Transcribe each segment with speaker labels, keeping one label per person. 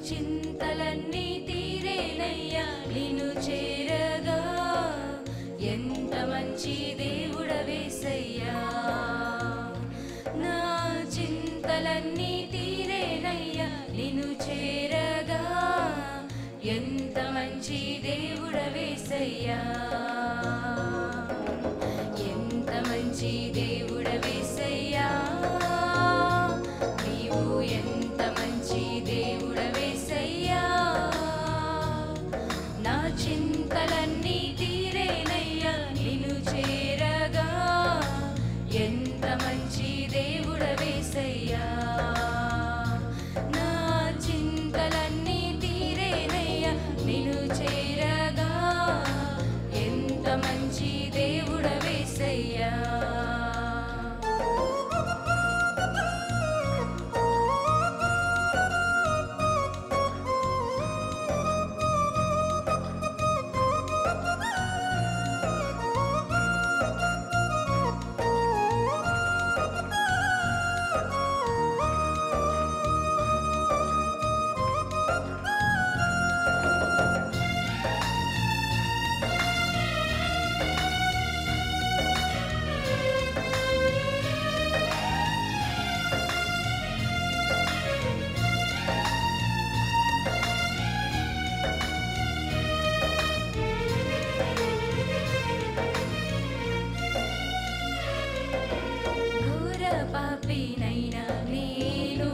Speaker 1: చింతలన్నీ తీరేనయ్యా నిన్ను చేరగా ఎంత మంచి దేవుడవేసయ్యా నా చింతలన్నీ తీరేనయ్యా నిన్ను చేరగా ఎంత మంచి దేవుడవేసయ్యా ఎంత మంచి దేవుడవేసయ్యా నీవు ఎంత మంచి దేవుడవేసయ్యా నా చింతలన్నీ తీరేనయ్యా నిన్ను చేరగా ఎంత మంచి దేవుడవేసయ్యా నా చింతలన్నీ తీరేనయ్యా నిన్ను చేరగా ఎంత మంచి దేవుడవేసయ్యా ఘోర పాపినైనా నేను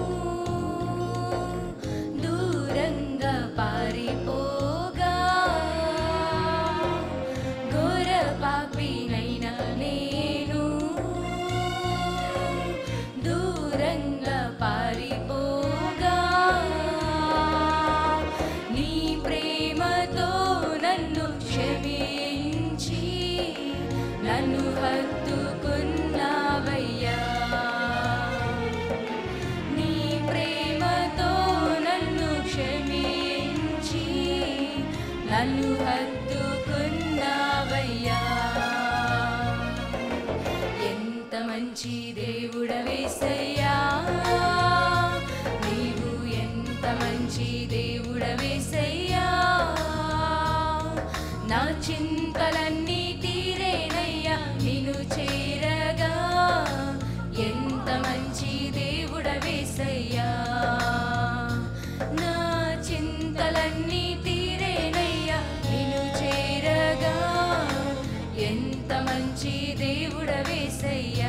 Speaker 1: దూరంగా పారిపోగా ఘోర పాపినైనా నేను దూరంగా పారిపోగా నీ ప్రేమతో నన్ను క్షమించి నన్ను హత్తుకున్నావయ్యా నీ ప్రేమతో నన్ను క్షమించి నన్ను హత్తుకున్నావయ్యా ఎంత మంచి దేవుడవేసయ్యా నీవు ఎంత మంచి దేవుడవేసయ్యా నా చింతలన్నీ తీరేనయ్యా నిన్ను చేరగా ఎంత మంచి దేవుడవేసయ్యా నా చింతలన్నీ తీరేనయ్యా నిన్ను చేరగా ఎంత మంచి దేవుడవేసయ్యా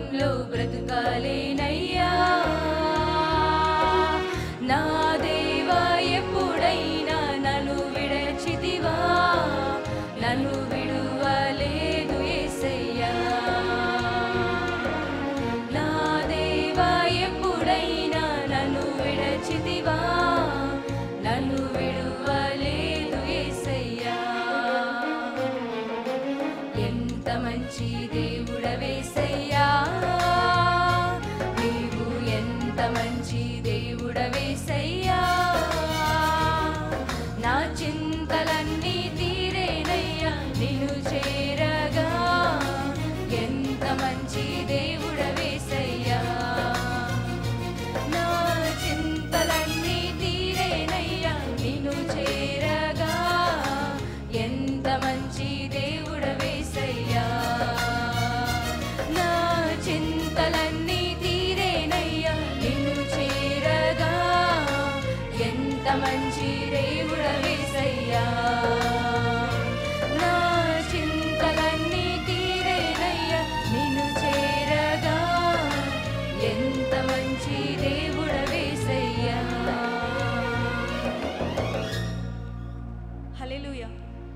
Speaker 1: పాపంలో బ్రతుకాలేనయ్యా నా దేవా ఎప్పుడైనా నన్ను విడచితివా నన్ను విడువలేదు యేసయ్యా నా దేవా ఎప్పుడైనా నన్ను విడచితివా నన్ను విడువలేదు యేసయ్యా ఎంత మంచి దేవుడవేసయ్యా నీవు ఎంత మంచి దేవుడవేసయ్యా నా చింతలన్నీ తీరేనయ్యా నిన్ను చేరగా ఎంత మంచి దేవుడవేసయ్యా నా చింతలన్నీ తీరేనయ్యా నిన్ను చేరగా ఎంత మంచి దేవుడవేసయ్యా నా చింతలన్నీ తీరేనయ్యా నిన్ను చేరగా ఎంత మంచి దేవుడవేసయ్యా నా చింతలన్నీ తీరేనయ్యా నిన్ను చేరగా ఎంత మంచి దేవుడవేసయ్యా హల్లెలూయా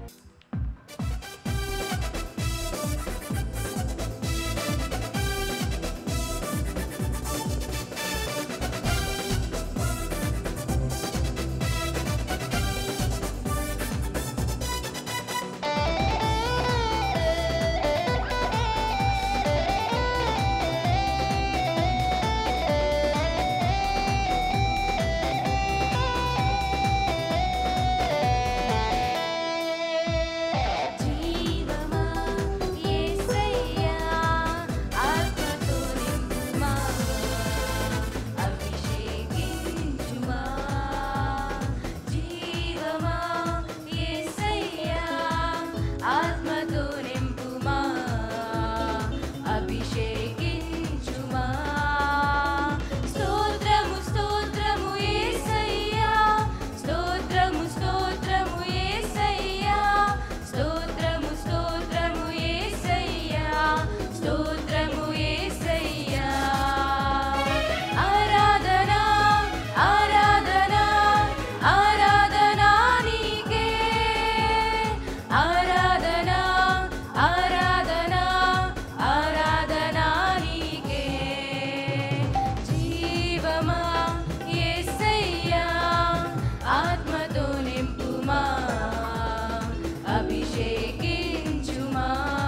Speaker 1: జీవమా యేసయ్యా ఆత్మతో నింపుమా అభిషేకించుమా జీవమా యేసయ్యా ఆత్మతో నింపుమా అభిషేకించుమా స్తోత్రము స్తోత్రము యేసయ్యా స్తోత్రము స్తోత్రము యేసయ్యా స్తోత్రము స్తోత్రము యేసయ్యా స్తోత్రము యేసయ్యా ఆరాధన ఆరాధన ఆరాధన నీకే ఆరాధన ఆరాధన ఆరాధన నీకే జీవమా యేసయ్యా ఆత్మతో నింపుమా అభిషేకించుమా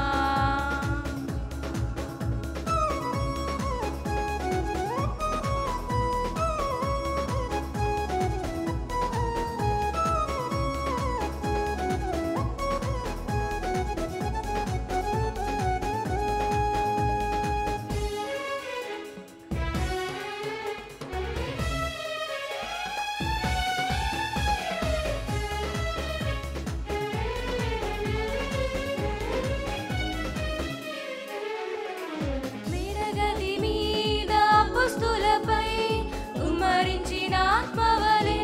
Speaker 1: మేడగది మీద పుస్తులపై కుమ్మరించిన ఆత్మవలే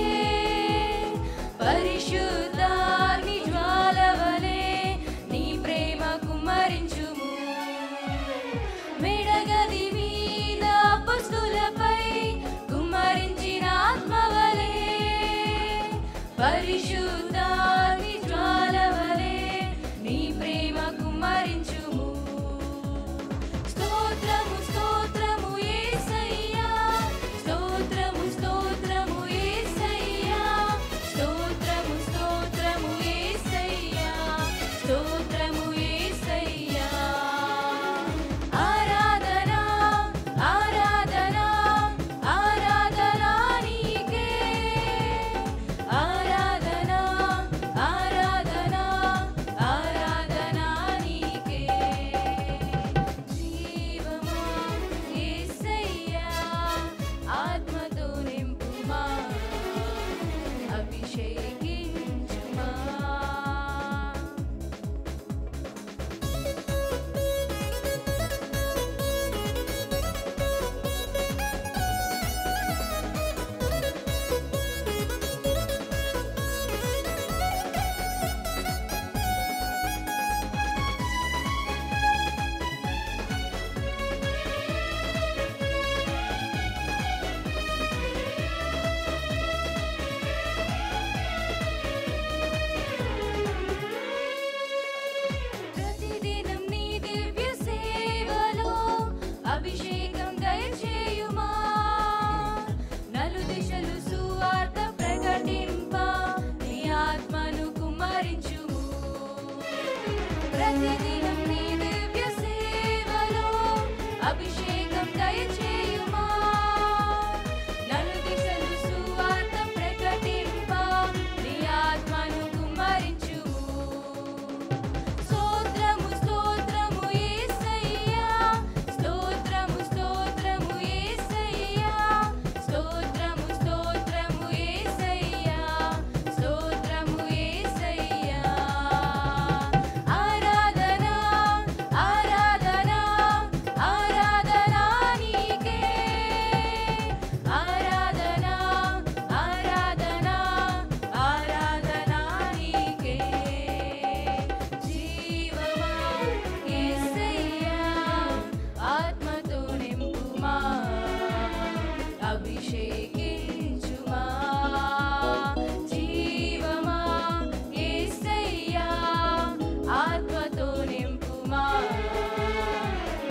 Speaker 1: పరిశుద్ధాగ్ని జ్వాలవలే నీ ప్రేమ కుమ్మరించుము మేడగది మీద పుస్తులపై కుమ్మరించిన ఆత్మవలే పరిశుద్ధాగ్ని జ్వాలవలే నీ ప్రేమ కుమ్మరించుము స్తోత్రము స్తోత్రము యేసయ్యా స్తోత్రము స్తోత్రము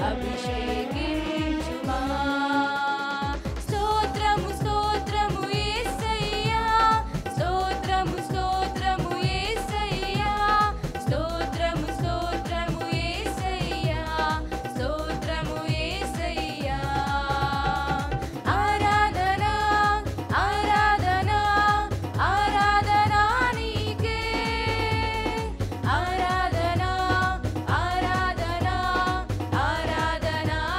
Speaker 1: అభిషేకించుమా స్తోత్రము స్తోత్రము యేసయ్యా స్తోత్రము స్తోత్రము యేసయ్యా స్తోత్రము స్తోత్రము యేసయ్యా స్తోత్రము యేసయ్యా ఆరాధన ఆరాధన ఆరాధన నీకే ఆరాధన ఆరాధన ఆరాధన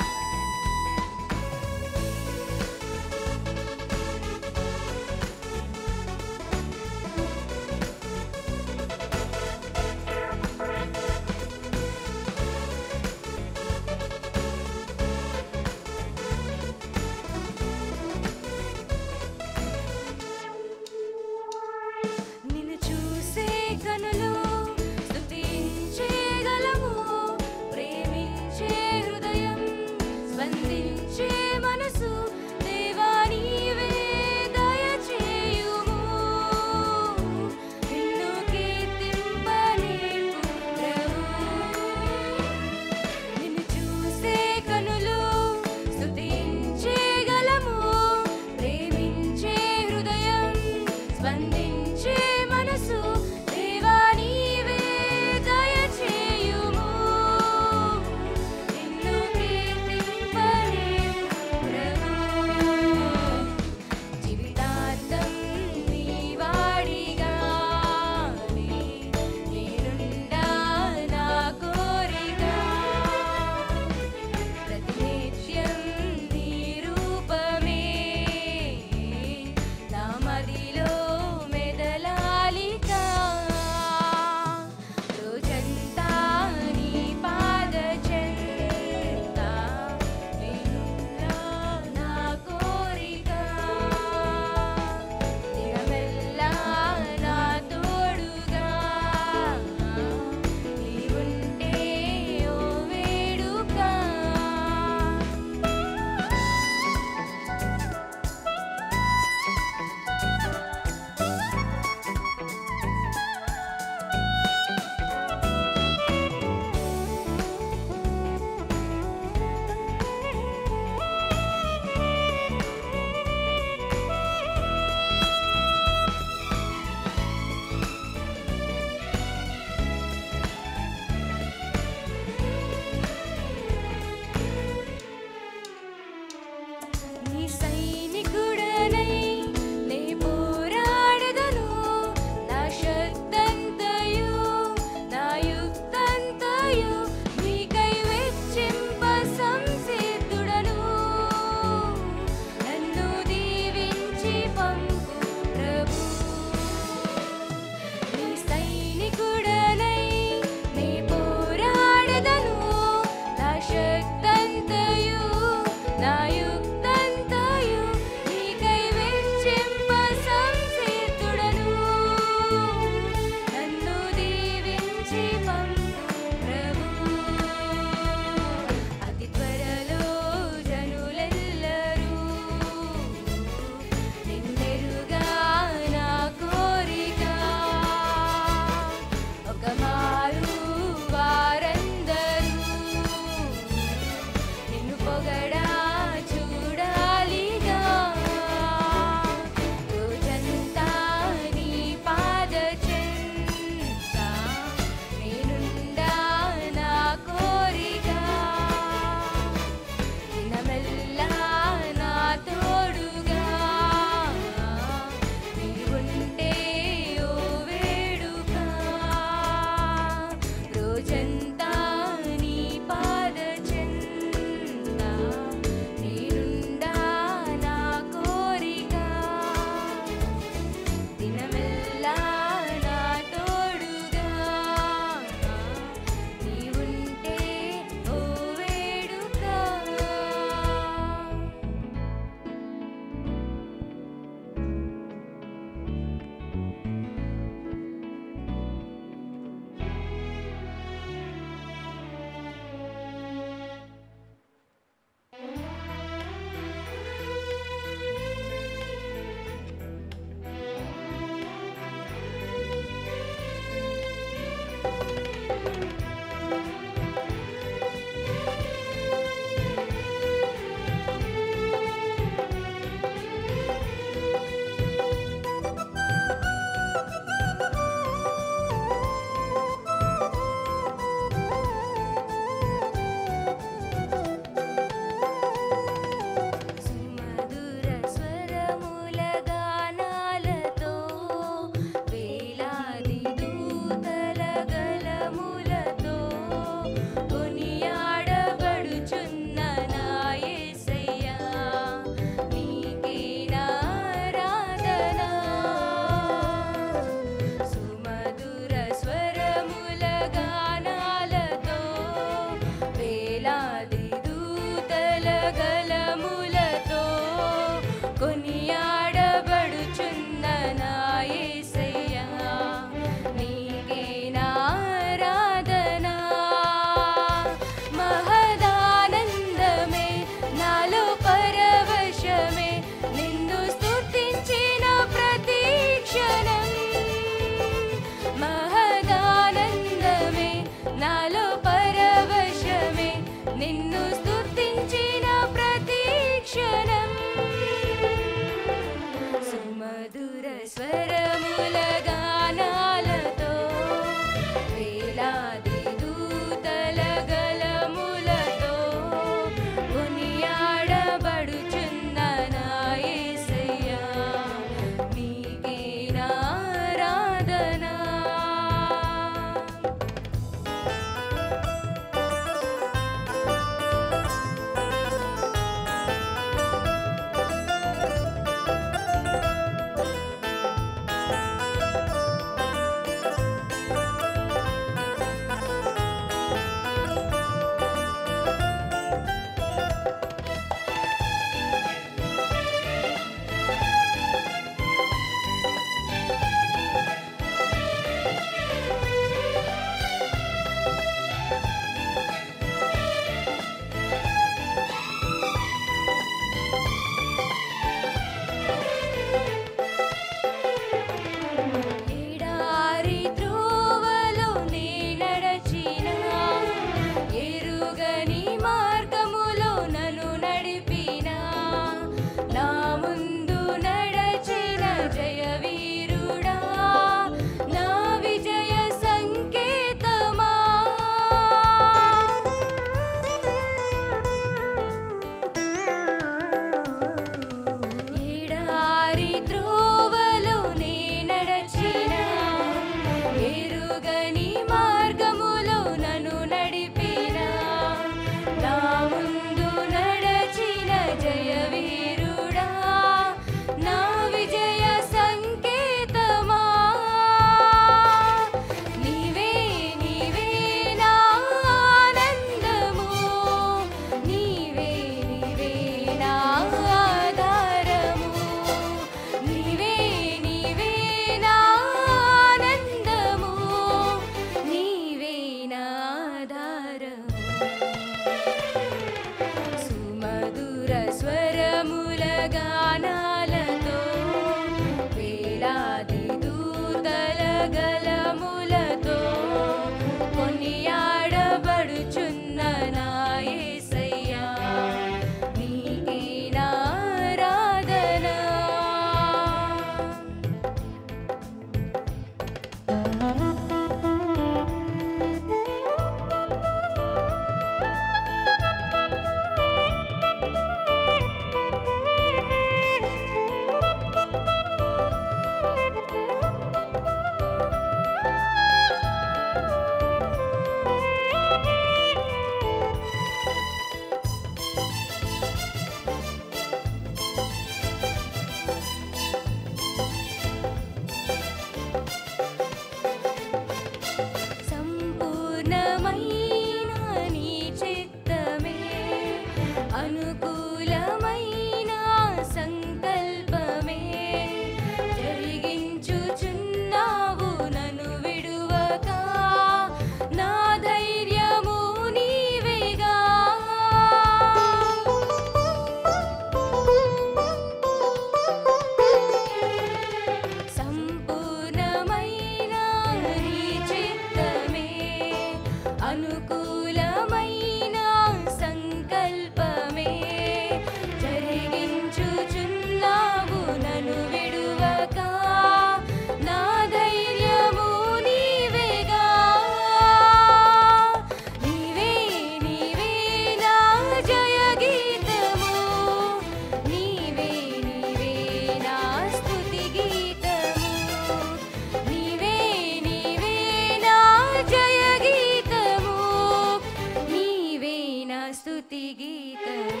Speaker 1: స్తుతి గీతం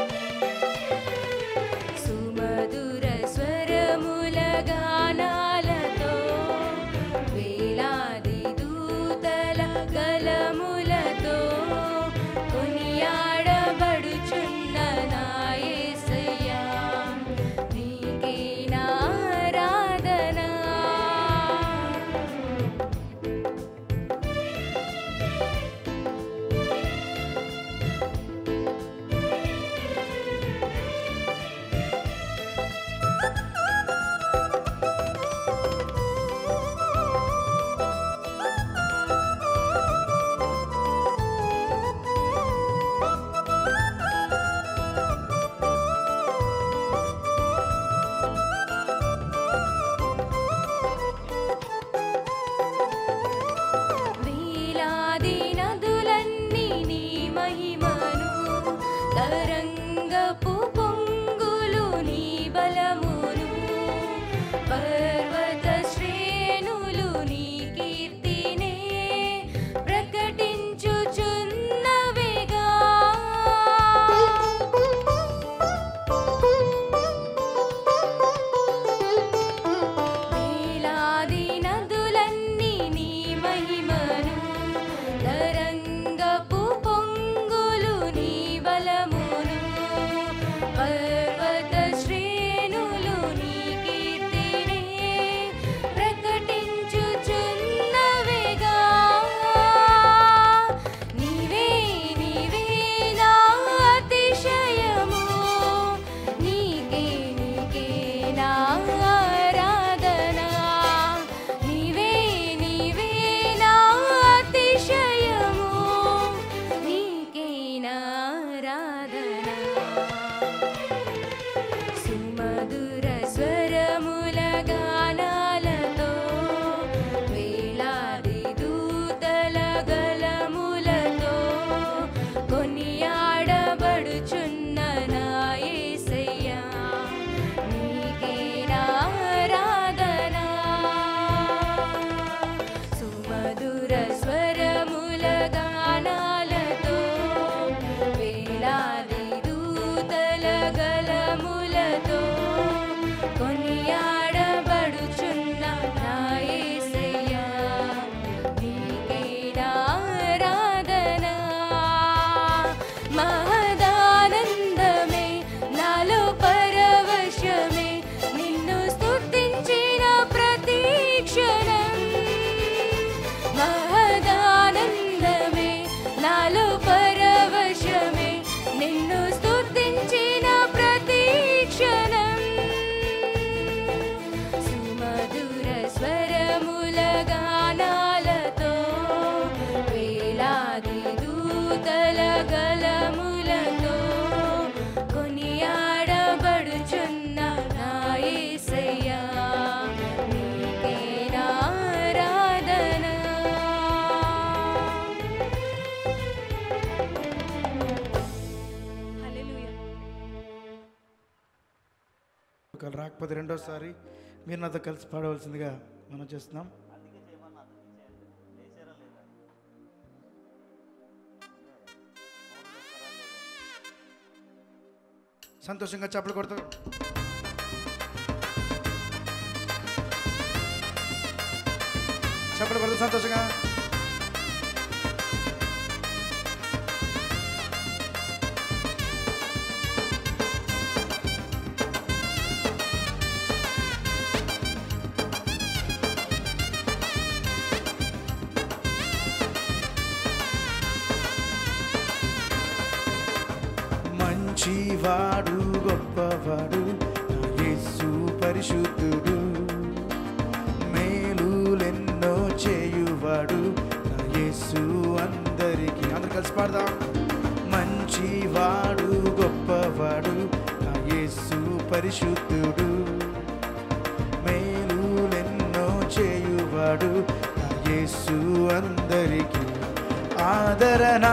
Speaker 1: సుమధుర స్వరముల గానాలతో వేలాది దూతల గలములతో కొనియాడబడుచున్న నా యేసయ్యా నీకే నా ఆరాధన వేలాది నదులన్నీ నీ మహిమను తరంగపు పొంగులు నీ బలమును పర్వత శ్రేణులు నీ కీర్తినే ప్రకటించుచున్నవిగా వేలాది నదులన్నీ నీ మహిమను తరంగపు పొంగులు నీ బలమును పర్వత శ్రేణులు నీ కీర్తినే ప్రకటించుచున్నవిగా నీవే నీవే నా అతిశయము నీకే నీకే నా ఆరాధన నీవే నీవే నా అతిశయము నీకే నా ఆరాధన సుమధుర స్వరముల గానాలతో వేలాది దూతల గలములతో కొనియాడబడుచున్న నా యేసయ్యా నీకే నా ఆరాధన సుమధుర స్వరముల గానాలతో వేలాది దూతల గలములతో కొనియాడబడుచున్న నా యేసయ్యా నీకే నా ఆరాధన మహదానందమే నాలో పరవశమే నిన్ను స్తుతించిన ప్రతి క్షణం మహదానందమే నాలో పరవశమే నిన్ను స్తుతించిన ప్రతి క్షణం సుమధుర స్వరముల గానాలతో వేలాది దూతల గలములతో కొనియాడబడుచున్న నా యేసయ్యా నీకే నా ఆరాధన
Speaker 2: ఒకవేళ రాకపోతే రెండోసారి మీరు నాతో కలిసి పాడవలసిందిగా మనం చేస్తున్నాం సంతోషంగా చప్పలు కొడతాం చప్పలు కొడతాం సంతోషంగా మంచివాడు గొప్పవాడు నా యేసు పరిశుద్ధుడు మేలులెన్నో చేయువాడు నా యేసు అందరికీ అందరు కలిసి పాడదాం మంచివాడు గొప్పవాడు నా యేసు పరిశుద్ధుడు మేలులెన్నో చేయువాడు నా యేసు అందరికీ ఆదరణ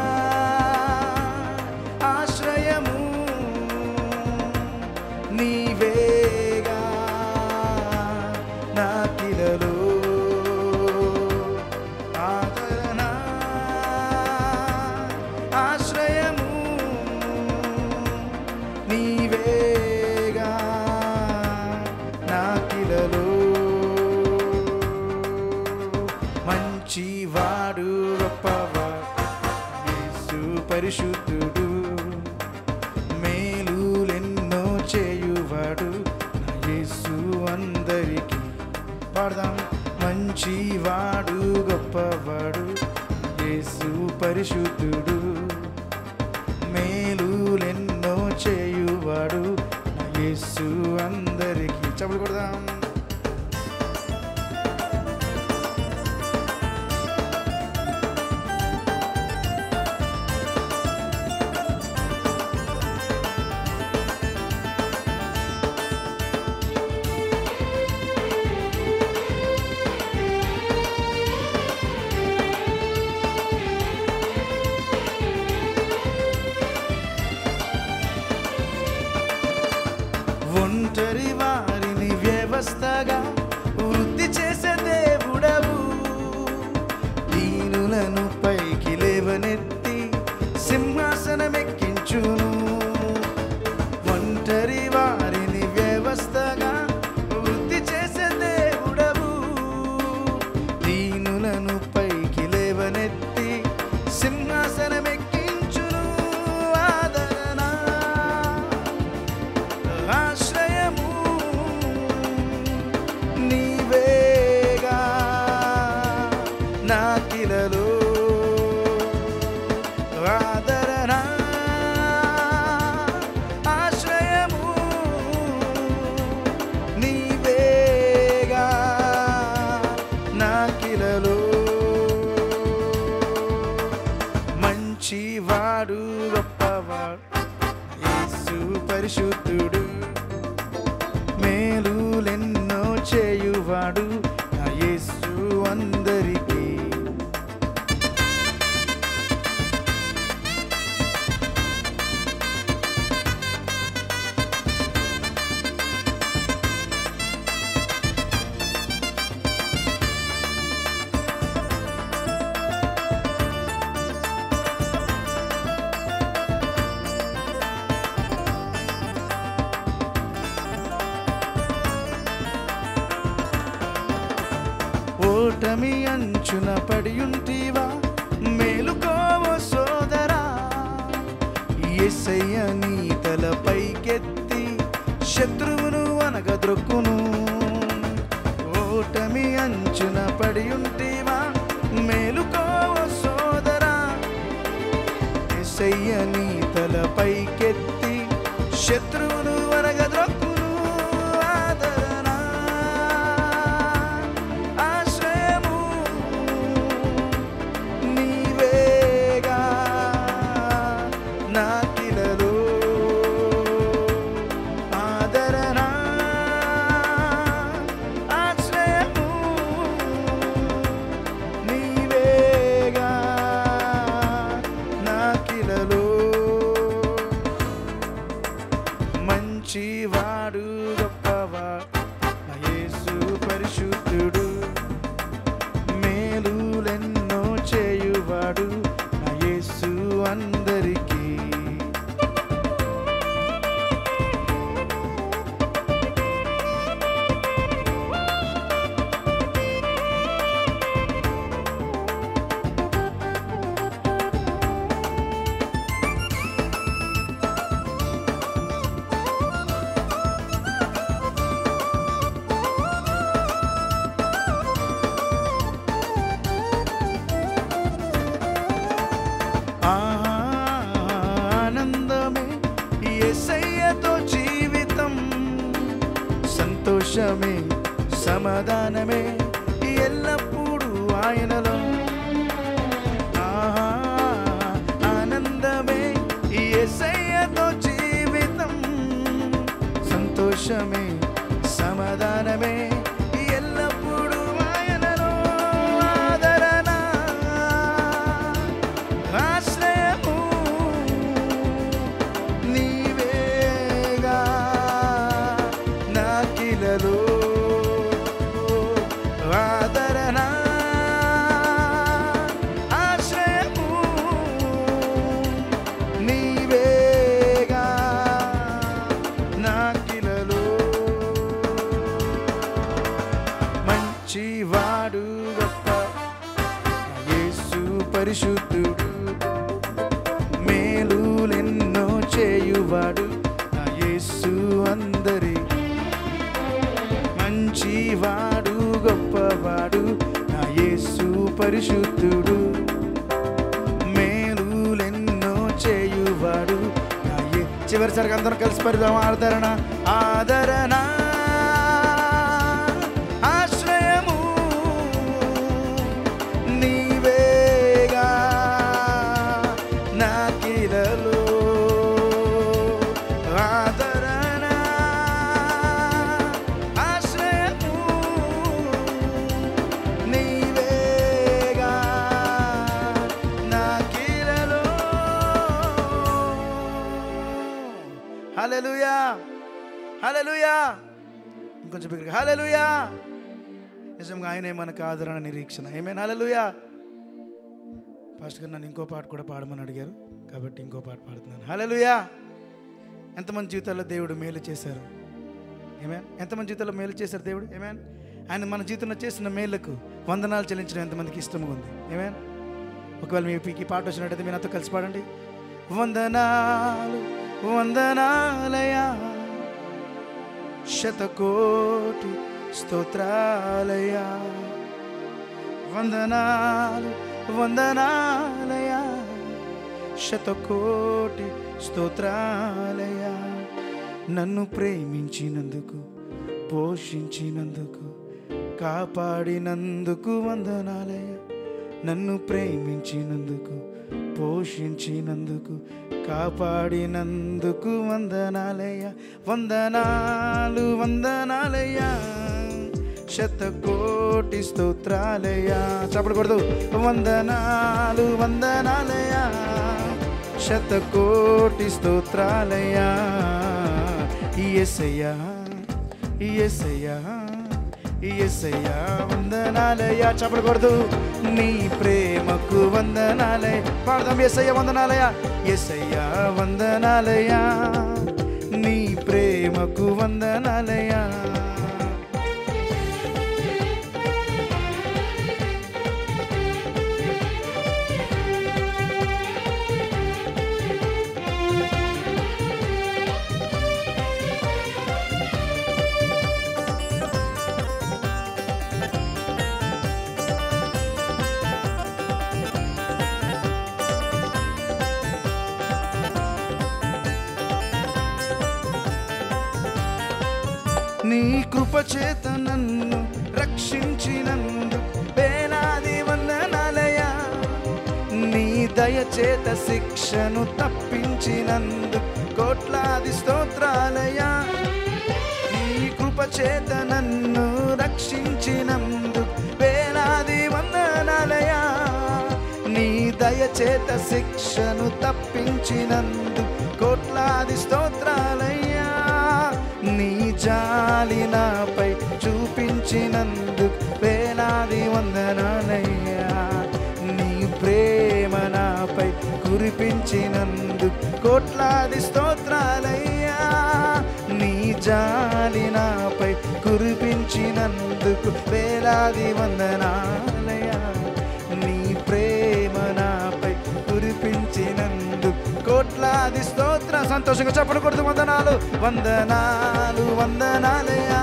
Speaker 2: ఆశ్రయము నీవేగా నా కిలలో ఆదరణ ఆశ్రయ పరిశుద్ధుడు మేలులెన్నో చేయువాడు నా యేసు అందరికీ పాడదాం మంచివాడు గొప్పవాడు యేసు పరిశుద్ధుడు మేలులెన్నో చేయువాడు నా యేసు అందరికీ చెప్పలు కొడదాం ఒంటరి వారిని వ్యవస్థగా వృద్ధి చేసే దేవుడవు దీనులను పైకి లేవనెత్తి సింహాసనమెక్కించును ఒంటరి వారిని వ్యవస్థగా వృద్ధి చేసే దేవుడవు దీనులను పైకి లేవనెత్తి సింహాసనమెక్కించును ఆదరణ ఆశ్రయము నీవేగా నాకిలలో ఆదరణ ఆశ్రయము నీవేగా నాకిలలో మంచివాడు గొప్పవాడు యేసు పరిశుద్ధుడు మేలులెన్నో చేయువాడు నా యేసు అందరికీ ఓటమి అంచున పడియుంటివా మేలుకోవో సోదరా ఎస్సయ్య నీ తల పైకెత్తి శత్రువును అనగద్రొక్కును ఓటమి అంచున పడియుంటివా మేలుకోవో సోదరా ఎస్సయ్య నీ తల పైకెత్తి శత్రువును వరగద్రొక్కును ఆదరణ ఆశ్రయము నీవేగా నాకిలలో ఆదరణ ఆశ్రయము నీవేగా నాకిలలో మంచివాడు గొప్పవాడు నా యేసు పరిశుద్ధుడు మేలులెన్నో చేయువాడు నా యేసు అందరికీ ఆనందమే ఎసయ్యతో జీవితం సంతోషమే సమాధానమే ఎల్లప్పుడూ ఆయనలో ఆహా, ఆనందమే ఎసయ్యతో జీవితం సంతోషమే సమాధానమే ఎల్లప్పుడూ ఆయనలో ఆదరణ ఆశ్రయము నీవేగా నాకిలలో ఆదరణ ఆశ్రయము నీవేగా నాకిలలో మంచివాడు గొప్ప యేసు పరిశుద్ధుడు మేలులెన్నో చేయువాడు నా యేసు అందరి మంచివాడు గొప్పవాడు నా యేసు పరిశుద్ధుడు మేలులెన్నో చేయువాడు నా యే చివరిసరికి అందరం కలిసి పరిదాం ఆదరణ ఆదరణ ఆశ్రయము నీవేగా నా కిలలో ఆదరణ ఆశ్రయము నీవేగా నా కిలలో హల్లెలూయా హల్లెలూయా ఇంకొంచెం బిగ్గరగా హల్లెలూయా నిజంగా ఆయనే మనకు ఆదరణ నిరీక్షణ ఏమైనా హల్లెలూయా పాస్టర్ గారు నన్ను ఇంకో పాట కూడా పాడమని అడిగారు కాబట్టి ఇంకో పాట పాడుతున్నాను హల్లెలూయా ఎంతమంది జీవితాల్లో దేవుడు మేలు చేశారు ఏమేన్ ఎంతమంది జీవితాల్లో మేలు చేశారు దేవుడు ఏమేన్ ఆయన మన జీవితంలో చేసిన మేలుకు వందనాలు చెల్లించడం ఎంతమందికి ఇష్టంగా ఉంది ఏమేన్ ఒకవేళ మీకు ఈ పాట వచ్చినట్టయితే మీరు నాతో కలిసి పాడండి వందనాలు వందనాలయా శతకోటి స్తోత్రాలయా వందనాలు వందనాలయా శతకోటి స్తోత్రాలయా నన్ను ప్రేమించినందుకు పోషించినందుకు కాపాడినందుకు వందనాలయ నన్ను ప్రేమించినందుకు పోషించినందుకు కాపాడినందుకు వందనాలయ వందనాలు వందనాలయ్యా శతకోటి స్తోత్రాలయ్యా చెప్పకూడదు వందనాలు వందనాలయ్యా శతకోటి స్తోత్రాలయ్యా ఎస్సయ్యా ఎస్సయ్యా ఎస్సయ్యా వందనాలయ్యా చెప్పకూడదు నీ ప్రేమకు వందనాలయ పాడదాం ఎస్సయ్య వందనాలయ ఎస్సయ్యా వందనాలయ్యా నీ ప్రేమకు వందనాలయ్యా నీ కృప చేత నన్ను రక్షించినందు వేలాది వందనాలయా నీ దయ చేత శిక్షను తప్పించినందు కోట్లాది స్తోత్రాలయా నీ కృప చేత నన్ను రక్షించినందు వేలాది వందనాలయా నీ దయ చేత శిక్షను తప్పించినందు కోట్లాది స్తోత్రాలయ్యా నీ జాలి నాపై చూపించినందు వేలాది వందనాలయ్యా నీ ప్రేమ నాపై కురిపించినందు కోట్లాది స్తోత్రాలయ్యా నీ జాలి నాపై కురిపించినందుకు వేలాది వందనాలయ్యా నీ ప్రేమ నాపై కురిపించినందుకు కోట్లాది స్తోత్ర సంతోషంగా చెప్పకూడదు వందనాలు వందనాలు వందనాలయ్యా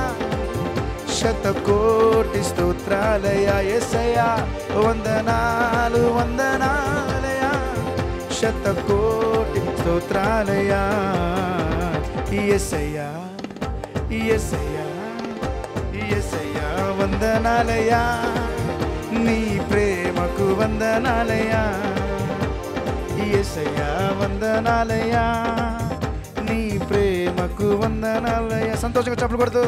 Speaker 2: శతకోటి స్తోత్రాలయ ఎసయా వందనాలు వందనాలయ శతకోటి స్తోత్రాలయ ఎసయ్యా ఎసయ్యా ఎసయ్యా వందనాలయ నీ ప్రేమకు వందనాలయ ఎసయ్యా వందనాలయ నీ ప్రేమకు వందనాలయ సంతోషంగా చెప్పలు కొడుతూ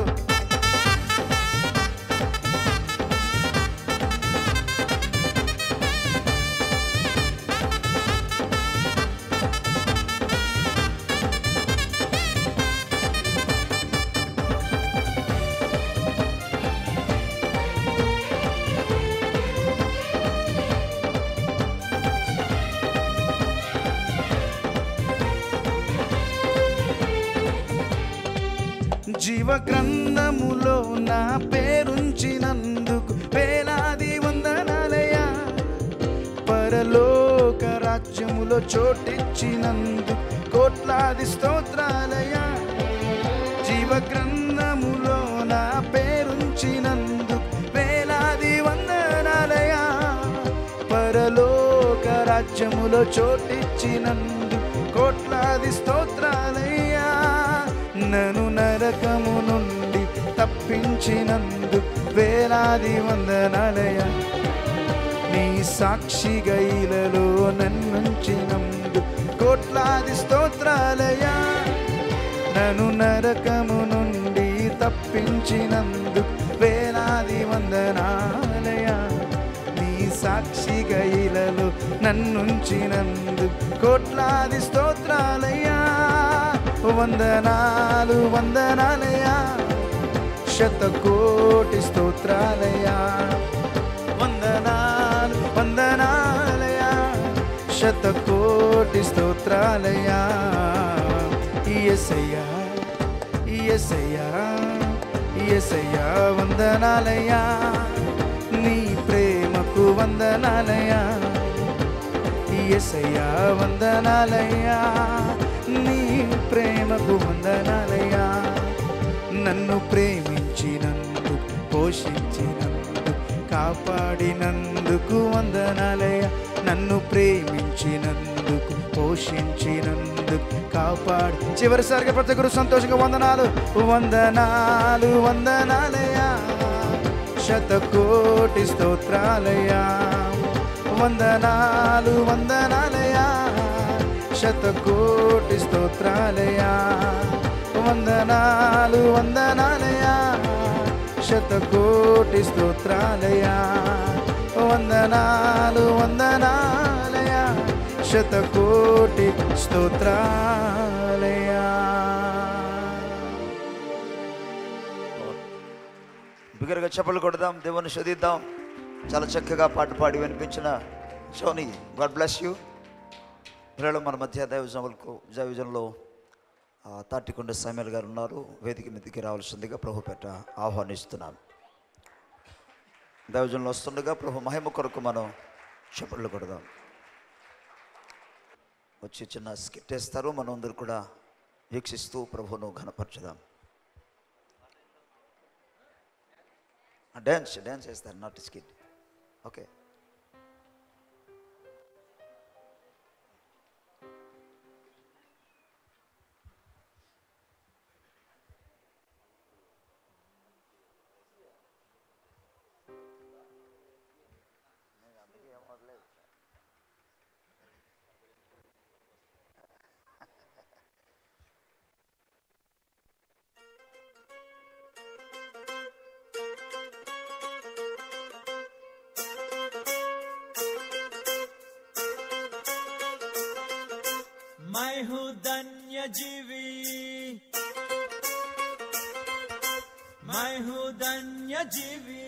Speaker 2: జీవ గ్రంథములో నా పేరుంచినందుకు వేలాది వందనాలయ పరలోక రాజ్యం రాజ్యములో చోటిచ్చినందు కోట్లాది స్తోత్రాలయా జీవ గ్రంథములో నా పేరుంచినందు వేలాది వందనాలయా పరలోక రాజ్యములో చోటిచ్చినందు కోట్లాది స్తోత్రాలయ్యా నన్ను నరకము నుండి తప్పించినందు వేలాది వందనాలయ్యా నీ సాక్షిగా ఇలలో నన్నుంచినందు కోట్లాది స్తోత్రాలయా నన్ను నరకము నుండి తప్పించినందు వేలాది వందనాలయా నీ సాక్షిగా ఇలలో నన్నుంచినందు కోట్లాది స్తోత్రాలయ్యా వందనాలు వందనాలయ్యా శతకోటి స్తోత్రాలయ్యా వందనాలు వందనాలయా శతకోటి స్తోత్రాలయా ఎసయ్యా ఎసయ్యా ఎసయ్యా వందనాలయా నీ ప్రేమకు వందనాలయా ఎసయ్యా వందనాలయ్యా నీ ప్రేమకు వందనాలయ్యా నన్ను ప్రేమించినందుకు పోషించినందుకు కాపాడినందుకు వందనాలయ్యా నన్ను ప్రేమించినందుకు పోషించినందుకు కాపాడి చివరిసారిగా ప్రతి ఒక్కరు సంతోషంగా వందనాలు వందనాలు వందనాలయ్యా శతకోటి స్తోత్రాలయ్యా వందనాలు వందనాలయా శతకోటి స్తోత్రాలయా వందనాలు వందనాలయా శతకోటి స్తోత్రాలయా వందనాలు వందనాలయా శతకోటి స్తోత్రాలయా
Speaker 3: బిగ్గరగా చెప్పలు కొడదాం దేవుని శోధిద్దాం చాలా చక్కగా పాట పాడి వినిపించిన సోని గాడ్ బ్లెస్ యూ పిల్లలు మన మధ్య దైవజనులకు దైవజనంలో ఆ, తాటికొండ సమీర్ గారు ఉన్నారు వేదిక మీదకి రావాల్సిందిగా ప్రభు పెట్ట ఆహ్వానిస్తున్నాను దైవజనంలో వస్తుండగా ప్రభు మహిమ కొరకు మనం చెప్పలు కొడదాం వచ్చి చిన్న స్కిట్ వేస్తారు మనం అందరూ కూడా వీక్షిస్తూ ప్రభువును ఘనపరచుదాం డ్యాన్స్ డ్యాన్స్ చేస్తారు నాట్ స్కిట్ ఓకే
Speaker 4: मैं हूँ धन्य जीवी मैं हूँ धन्य जीवी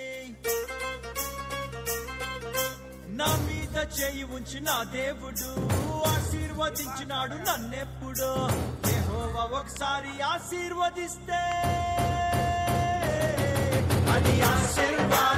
Speaker 4: నా మీద చేయి ఉంచి నా దేవుడు ఆశీర్వదించినాడు నన్నెప్పుడు యెహోవా ఒకసారి ఆశీర్వదిస్తే అది ఆశీర్వాదం